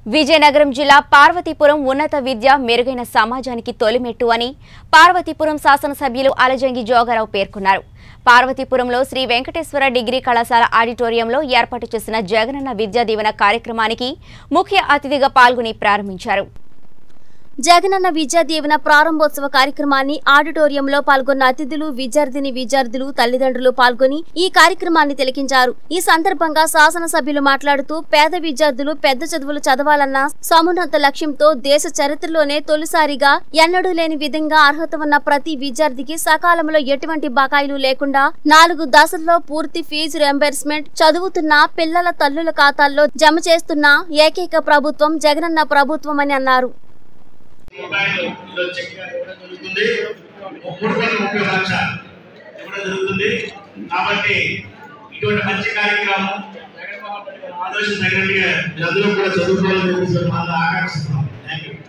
విజయనగరం జిల్లా పార్వతీపురం ఉన్నత విద్య మెరుగైన సమాజానికి తొలిమెట్టు అని పార్వతీపురం శాసనసభ్యులు అలజంగి జోగారావు పేర్కొన్నారు పార్వతీపురంలో శ్రీ వెంకటేశ్వర డిగ్రీ కళాశాల ఆడిటోరియంలో ఏర్పాటు చేసిన జగనన్న విద్యా దీవెన కార్యక్రమానికి ముఖ్య అతిథిగా పాల్గొని ప్రారంభించారు జగనన్న విద్యా దీవెన ప్రారంభోత్సవ కార్యక్రమాన్ని ఆడిటోరియంలో పాల్గొన్న అతిథులు విద్యార్థిని విద్యార్థులు తల్లిదండ్రులు పాల్గొని ఈ కార్యక్రమాన్ని తిలకించారు ఈ సందర్భంగా శాసనసభ్యులు మాట్లాడుతూ పేద విద్యార్థులు పెద్ద చదువులు చదవాలన్న సమున్నత లక్ష్యంతో దేశ చరిత్రలోనే తొలిసారిగా ఎన్నడూ లేని విధంగా అర్హత ఉన్న ప్రతి విద్యార్థికి సకాలంలో ఎటువంటి బకాయిలు లేకుండా నాలుగు దశల్లో పూర్తి ఫీజు రియంబర్స్మెంట్ చదువుతున్న పిల్లల తల్లుల ఖాతాల్లో జమ చేస్తున్న ఏకైక ప్రభుత్వం జగనన్న ప్రభుత్వం అని అన్నారు రూపాయలు ఈరోజు చెక్ ఇవ్వడం జరుగుతుంది మూడు కోట్ల ముప్పై లక్ష ఇవ్వడం జరుగుతుంది కాబట్టి ఇటువంటి మంచి కార్యక్రమం జగన్మోహన్ రెడ్డి గారి ఆలోచన తగినట్టుగా మీరందరూ కూడా చదువుకోవాలని చెప్పేసి మనం ఆకాంక్షిస్తున్నాం థ్యాంక్ యూ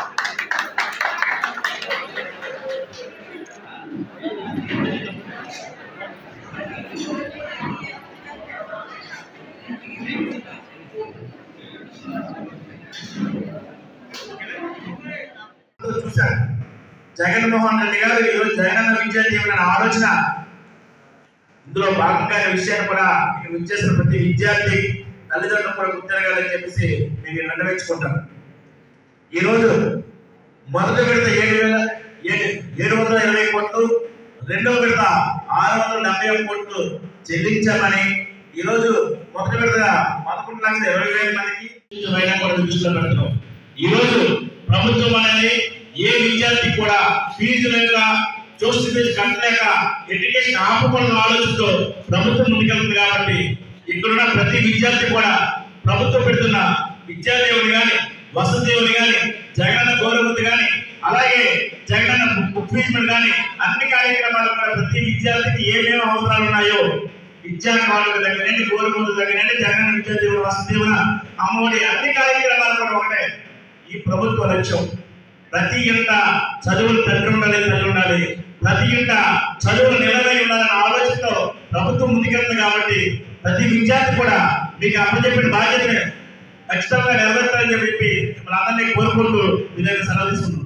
చూశారు జగన్మోహన్ రెడ్డి గారు ఈరోజు జగనన్న విద్యా దీవెన ఆలోచన ఇందులో భాగంగా ఈ విషయాన్ని కూడా ఇక్కడ విచ్చేసిన ప్రతి విద్యార్థి తల్లిదండ్రులు కూడా గుర్తిరగాలని చెప్పేసి నేను నిర్ణయించుకుంటాను ఈరోజు మొదటి విడత ఏడు వేల ఏడు ఏడు వందల ఇరవై కోట్లు రెండవ విడత ఆరు వందల డెబ్బై ఒక్క కోట్లు చెల్లించామని ఈరోజు మొదటి విడత పదకొండు లక్షల ఇరవై వేల మందికి అయినా కూడా దృష్టిలో పెడుతున్నాం ఈరోజు ప్రభుత్వం అనేది ఏ విద్యార్థి కూడా ఫీజు లేక చూసి ఫీజు కట్టలేక ఎడ్యుకేషన్ ఆపకూడదు ఆలోచనతో ప్రభుత్వం ముందుకెళ్తుంది కాబట్టి ఇక్కడున్న ప్రతి విద్యార్థి కూడా ప్రభుత్వం పెడుతున్న విద్యాదేవుని కానీ వసతిదేవుని కానీ జగనన్న గౌరవతి కానీ అలాగే జగనన్న బుక్ ఫీజ్మెంట్ కానీ అన్ని కార్యక్రమాలు కూడా ప్రతి విద్యార్థికి ఏమేమి అవసరాలు ఉన్నాయో విద్యా కానుక దగ్గరండి గోరుముద్దు దగ్గరండి జగనన్న విద్యాదేవుని వసతిదేవున అమ్మఒడి అన్ని కార్యక్రమాలు కూడా ఒకటే ఈ ప్రభుత్వ లక్ష్యం ప్రతి ఇంట చదువులు తండ్రి ఉండాలి తల్లి ఉండాలి ప్రతి ఇంట చదువులు నిలవై ఉండాలనే ఆలోచనతో ప్రభుత్వం ముందుకెళ్తుంది కాబట్టి ప్రతి విద్యార్థి కూడా మీకు అప్పచెప్పిన బాధ్యతని ఖచ్చితంగా నెరవేర్తారని చెప్పి మిమ్మల్ని అందరినీ కోరుకుంటూ మీ దగ్గర సెలవు తీసుకుంటున్నాం